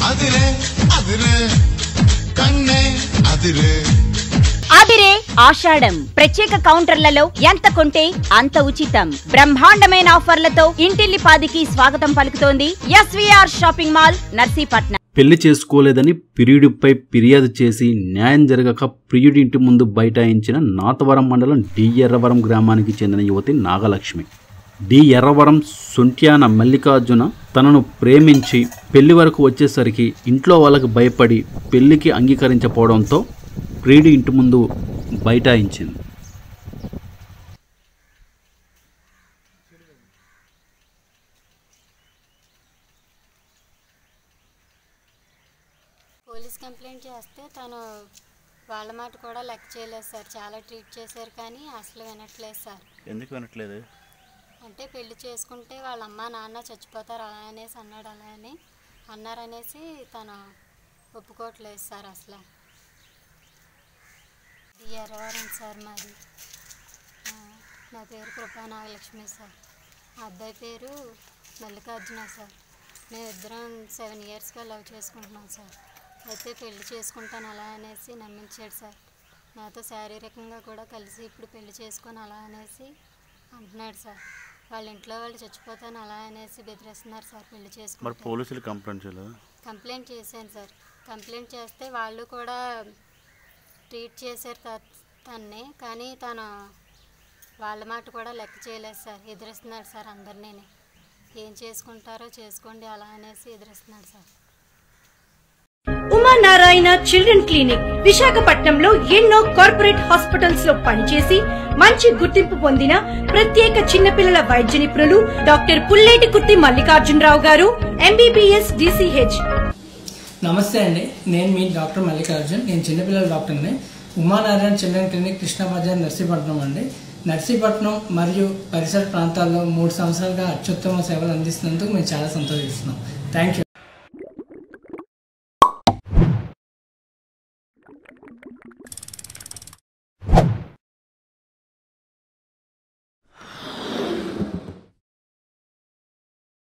అదిరే అదిరే కన్నే అదిరే అదిరే ఆషాఢం ప్రత్యేక కౌంటర్లలో ఎంత కొంటే అంత ఉచితం బ్రహ్మాండమైన ఆఫర్లతో ఇంటిల్లిపాదికి స్వాగతం పలుకుతోంది ఎస్వీఆర్ షాపింగ్ మాల్ నర్సీపట్నం పెళ్లి చేసుకోలేదని ప్రియుడిపై ఫిర్యాదు చేసి న్యాయం జరగక ప్రియుడి ఇంటి ముందు బైఠాయించిన నాతవరం మండలం డి ఎర్రవరం గ్రామానికి చెందిన యువతి నాగలక్ష్మి డి ఎర్రవరం సొంట్యాన మల్లికార్జున తనను ప్రేమించి పెళ్లి వరకు వచ్చేసరికి ఇంట్లో వాళ్ళకి భయపడి పెళ్లికి అంగీకరించకపోవడంతో ప్రియుడి ఇంటి ముందు బైఠాయించింది పోలీస్ కంప్లైంట్ చేస్తే తను వాళ్ళ మాట కూడా లెక్క చేయలేదు సార్ చాలా ట్రీట్ చేశారు కానీ అసలు వినట్లేదు సార్ ఎందుకు వినట్లేదు అంటే పెళ్లి చేసుకుంటే వాళ్ళ అమ్మ నాన్న చచ్చిపోతారు అలా అనేసి అన్నాడు అలా అని అన్నారనేసి తను ఒప్పుకోవట్లేదు సార్ అసలు ఇది ఎర్రవరం సార్ మాది ఆ, నా పేరు కృపా నాగలక్ష్మి సార్ ఆ అబ్బాయి పేరు మల్లికార్జున సార్ మేము ఇద్దరం సెవెన్ ఇయర్స్గా లవ్ చేసుకుంటున్నాం సార్ అయితే పెళ్లి చేసుకుంటాను అలా అనేసి నమ్మించాడు సార్ నాతో శారీరకంగా కూడా కలిసి ఇప్పుడు పెళ్లి చేసుకొని అలా అనేసి అంటున్నాడు సార్ వాళ్ళ ఇంట్లో వాళ్ళు చచ్చిపోతాను అలా అనేసి బెదిరిస్తున్నారు సార్ పెళ్లి మరి చేసుకుంటే పోలీసులు కంప్లైంట్ చేయలేదు కంప్లైంట్ చేశాను సార్ కంప్లైంట్ చేస్తే వాళ్ళు కూడా ట్రీట్ చేశారు త- తన్ని కానీ తను వాళ్ళ మాట కూడా లెక్క చేయలేదు సార్ ఎదురిస్తున్నాడు సార్ అందరినీ ఏం చేసుకుంటారో చేసుకోండి అలా అనేసి ఎదురిస్తున్నాడు sir Uma Narayana children clinic విశాఖపట్నంలో ఎన్నో కార్పొరేట్ హాస్పిటల్స్ లో పనిచేసి మంచి గుర్తింపు పొందిన ప్రత్యేక చిన్నపిల్లల వైద్య నిపుణులు డాక్టర్ పుల్లేటి కుర్తి మల్లికార్జునరావు గారు ఎంబీబీఎస్ డిసిహెచ్ నమస్తే అండి నేను మీ డాక్టర్ మల్లికార్జున్ నేను చిన్నపిల్లల డాక్టర్ని ఉమానారాయణ చిల్డ్రన్ క్లినిక్ కృష్ణా బజార్ నర్సీపట్నం అండి నర్సీపట్నం మరియు పరిసర ప్రాంతాల్లో మూడు సంవత్సరాలుగా అత్యుత్తమ సేవలు అందిస్తున్నందుకు మేము చాలా సంతోషిస్తున్నాం థ్యాంక్ యూ